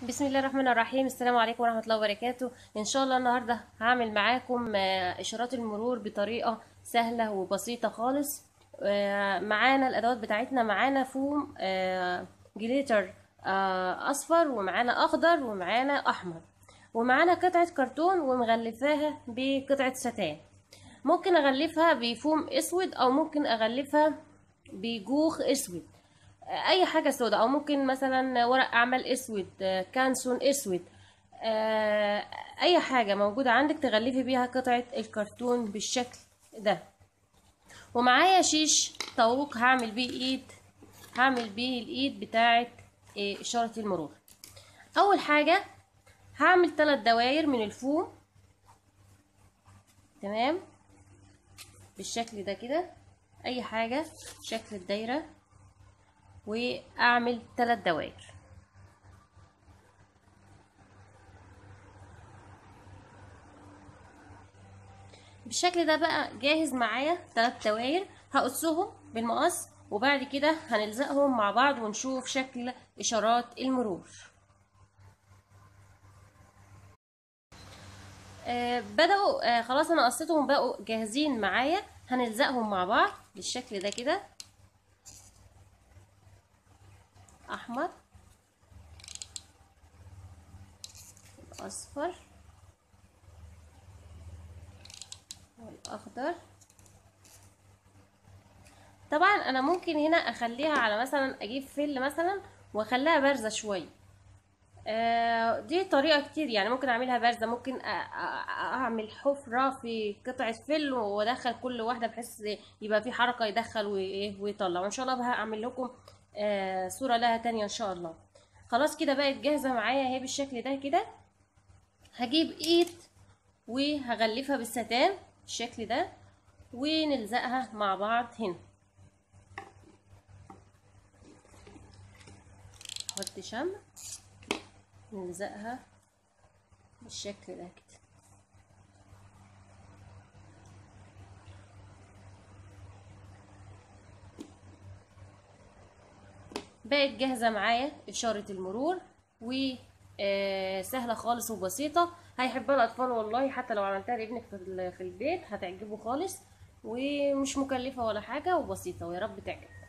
بسم الله الرحمن الرحيم السلام عليكم ورحمة الله وبركاته إن شاء الله النهاردة هعمل معاكم آه، إشارات المرور بطريقة سهلة وبسيطة خالص آه، معانا الأدوات بتاعتنا معانا فوم آه، جليتر آه، أصفر ومعانا أخضر ومعانا أحمر ومعانا قطعة كرتون ومغلفاها بقطعة ستان ممكن أغلفها بفوم أسود أو ممكن أغلفها بجوخ أسود اي حاجه سوداء او ممكن مثلا ورق اعمال اسود آه، كانسون اسود آه، اي حاجه موجوده عندك تغلفي بيها قطعه الكرتون بالشكل ده ومعايا شيش طاووق هعمل بيه ايد هعمل بيه الايد بتاعه آه، اشاره المرور اول حاجه هعمل ثلاث دواير من الفوم تمام بالشكل ده كده اي حاجه شكل الدايره واعمل ثلاث دوائر بالشكل ده بقى جاهز معايا ثلاث دوائر هقصهم بالمقص وبعد كده هنلزقهم مع بعض ونشوف شكل اشارات المرور آه بدأوا آه خلاص انا قصيتهم بقوا جاهزين معايا هنلزقهم مع بعض بالشكل ده كده احمر الاصفر والاخضر طبعا انا ممكن هنا اخليها على مثلا اجيب فل مثلا واخليها بارزه شويه آه دي طريقه كتير يعني ممكن اعملها بارزه ممكن أ- أ- اعمل حفره في قطعه فل وادخل كل واحده بحيث يبقى في حركه يدخل وإيه ويطلع وان شاء الله بقى هعمل لكم آه صوره لها تانية ان شاء الله خلاص كده بقت جاهزه معايا اهي بالشكل ده كده هجيب ايد وهغلفها بالستان بالشكل ده ونلزقها مع بعض هنا نحط شمع نلزقها بالشكل ده كده بقت جاهزة معايا إشارة المرور وسهلة خالص وبسيطة هيحبها الأطفال والله حتى لو عملتها لابنك في ال- في البيت هتعجبه خالص ومش مكلفة ولا حاجة وبسيطة ويا رب تعجب